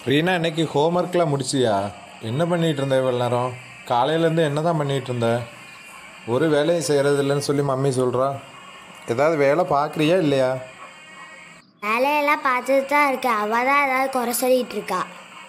ரீனா இன்னைக்கு ஹோம்ஒர்க்லாம் முடிச்சியா என்ன பண்ணிகிட்டு இருந்த இவ்வளோ நேரம் காலையிலேருந்து என்ன தான் பண்ணிகிட்டு இருந்த ஒரு வேலையும் செய்கிறது இல்லைன்னு சொல்லி மம்மி சொல்கிறா ஏதாவது வேலை பார்க்குறியா இல்லையா வேலையெல்லாம் பார்த்துட்டு தான் இருக்கேன் அவள் தான் ஏதாவது குறை சொல்லிட்டு இருக்கா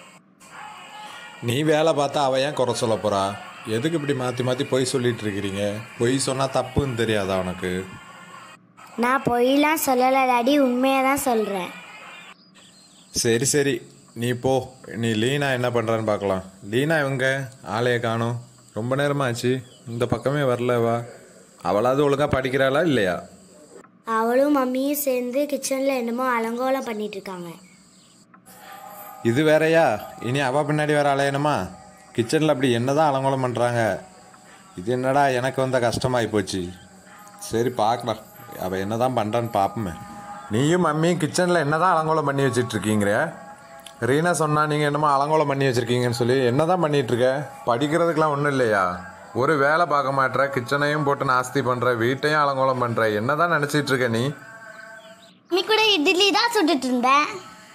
நீ வேலை பார்த்தா அவ ஏன் குறை சொல்ல போகிறா எதுக்கு இப்படி மாற்றி மாற்றி பொய் சொல்லிட்டு இருக்கிறீங்க பொய் சொன்னால் தப்புன்னு தெரியாதா உனக்கு நான் பொய்லாம் சொல்லலை டாடி உண்மையை தான் சொல்கிறேன் சரி சரி நீ போ நீ லீனா என்ன பண்ணுறான்னு பார்க்கலாம் லீனா இவங்க ஆளைய காணும் ரொம்ப நேரமாச்சு இந்த பக்கமே வரல வா அவளாவது ஒழுங்காக படிக்கிறாளா இல்லையா அவளும் மம்மியும் சேர்ந்து கிச்சனில் என்னமோ அலங்கோலம் பண்ணிட்டு இருக்காங்க இது வேறயா இனி அவ பின்னாடி வேற அலையணுமா கிச்சனில் அப்படி என்னதான் அலங்கோலம் பண்ணுறாங்க இது என்னடா எனக்கு வந்த கஷ்டமாகி போச்சு சரி பார்க்கலாம் அவள் என்னதான் பண்ணுறான்னு பார்ப்போமே நீயும் மம்மியும் கிச்சனில் என்னதான் அலங்கோலம் பண்ணி வச்சிட்டு இருக்கீங்க ரீனா சொன்னா நீங்கள் என்னமோ அலங்கோலம் பண்ணி வச்சுருக்கீங்கன்னு சொல்லி என்னதான் பண்ணிட்டு இருக்க படிக்கிறதுக்கெலாம் ஒன்றும் இல்லையா ஒரு வேலை பார்க்க மாட்ற கிச்சனையும் போட்டு நாஸ்தி பண்ணுற வீட்டையும் அலங்கோலம் பண்ணுற என்னதான் நினச்சிட்டு இருக்க நீ நீ கூட இட்லி தான் சுட்டுட்டு இருந்தேன்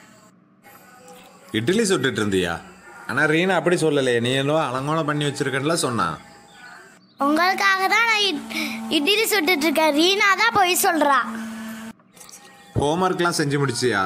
இட்லி சுட்டுட்டு இருந்தியா ஆனால் ரீனா அப்படி சொல்லலையே நீ என்னவோ அலங்கோலம் பண்ணி வச்சிருக்கல சொன்னா உங்களுக்காக தான் நான் இட்- இட்லி சுட்டுட்டு இருக்கேன் ரீனா தான் பொய் சொல்கிறா ஹோம்ஒர்க்லாம் செஞ்சு முடிச்சியா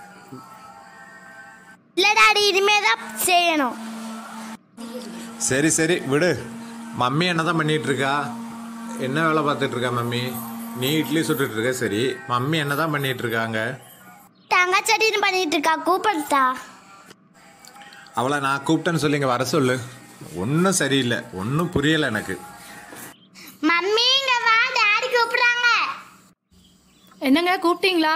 இல்லை டாடி இனிமே தான் செய்யணும் சரி சரி விடு மம்மி என்னதான் பண்ணிட்டு இருக்கா என்ன வேலை பார்த்துட்டு இருக்கா மம்மி நீ இட்லி சுட்டுட்டு இருக்க சரி மம்மி என்னதான் பண்ணிட்டு இருக்காங்க தங்கச்சட்டின்னு பண்ணிட்டு இருக்கா கூப்பிடுத்தா அவளை நான் கூப்பிட்டேன்னு சொல்லி இங்கே வர சொல்லு ஒன்றும் சரியில்லை ஒன்றும் புரியலை எனக்கு மம்மி இங்க வா டாடி கூப்பிடுறாங்க என்னங்க கூப்பிட்டீங்களா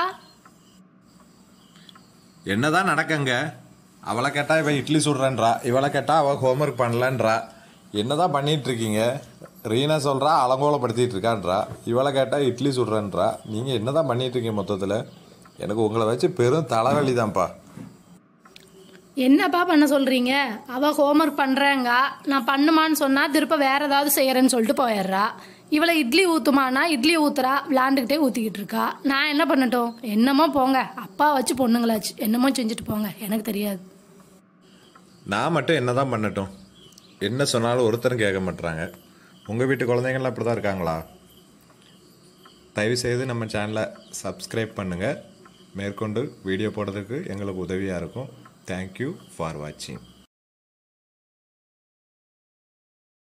என்னதான் நடக்குங்க அவளை கேட்டால் இவன் இட்லி சுடுறேன்றா இவளை கேட்டால் அவள் ஹோம்ஒர்க் பண்ணலன்றா என்னதான் பண்ணிட்டு இருக்கீங்க ரீனா சொல்கிறா அலங்கோலப்படுத்திட்டு இருக்கான்றா இவளை கேட்டால் இட்லி சுடுறேன்றா நீங்கள் என்னதான் பண்ணிட்டு இருக்கீங்க மொத்தத்தில் எனக்கு உங்களை வச்சு பெரும் தலைவலி தான்ப்பா என்னப்பா பண்ண சொல்றீங்க அவ ஹோம்ஒர்க் பண்றேங்க நான் பண்ணுமான்னு சொன்னா திருப்ப வேற ஏதாவது செய்யறேன்னு சொல்லிட்டு போயிடுறா இவளை இட்லி ஊத்துமானா இட்லி ஊத்துறா விளாண்டுக்கிட்டே ஊத்திக்கிட்டு இருக்கா நான் என்ன பண்ணட்டும் என்னமோ போங்க அப்பா வச்சு பொண்ணுங்களாச்சு என்னமோ செஞ்சுட்டு போங்க எனக்கு தெரியாது நான் மட்டும் என்னதான் பண்ணட்டும் என்ன சொன்னாலும் ஒருத்தரும் கேட்க மாட்றாங்க உங்கள் வீட்டு குழந்தைங்களாம் இப்படி தான் இருக்காங்களா தயவுசெய்து நம்ம சேனலை சப்ஸ்கிரைப் பண்ணுங்கள் மேற்கொண்டு வீடியோ போடுறதுக்கு எங்களுக்கு உதவியாக இருக்கும் தேங்க்யூ ஃபார் வாட்சிங்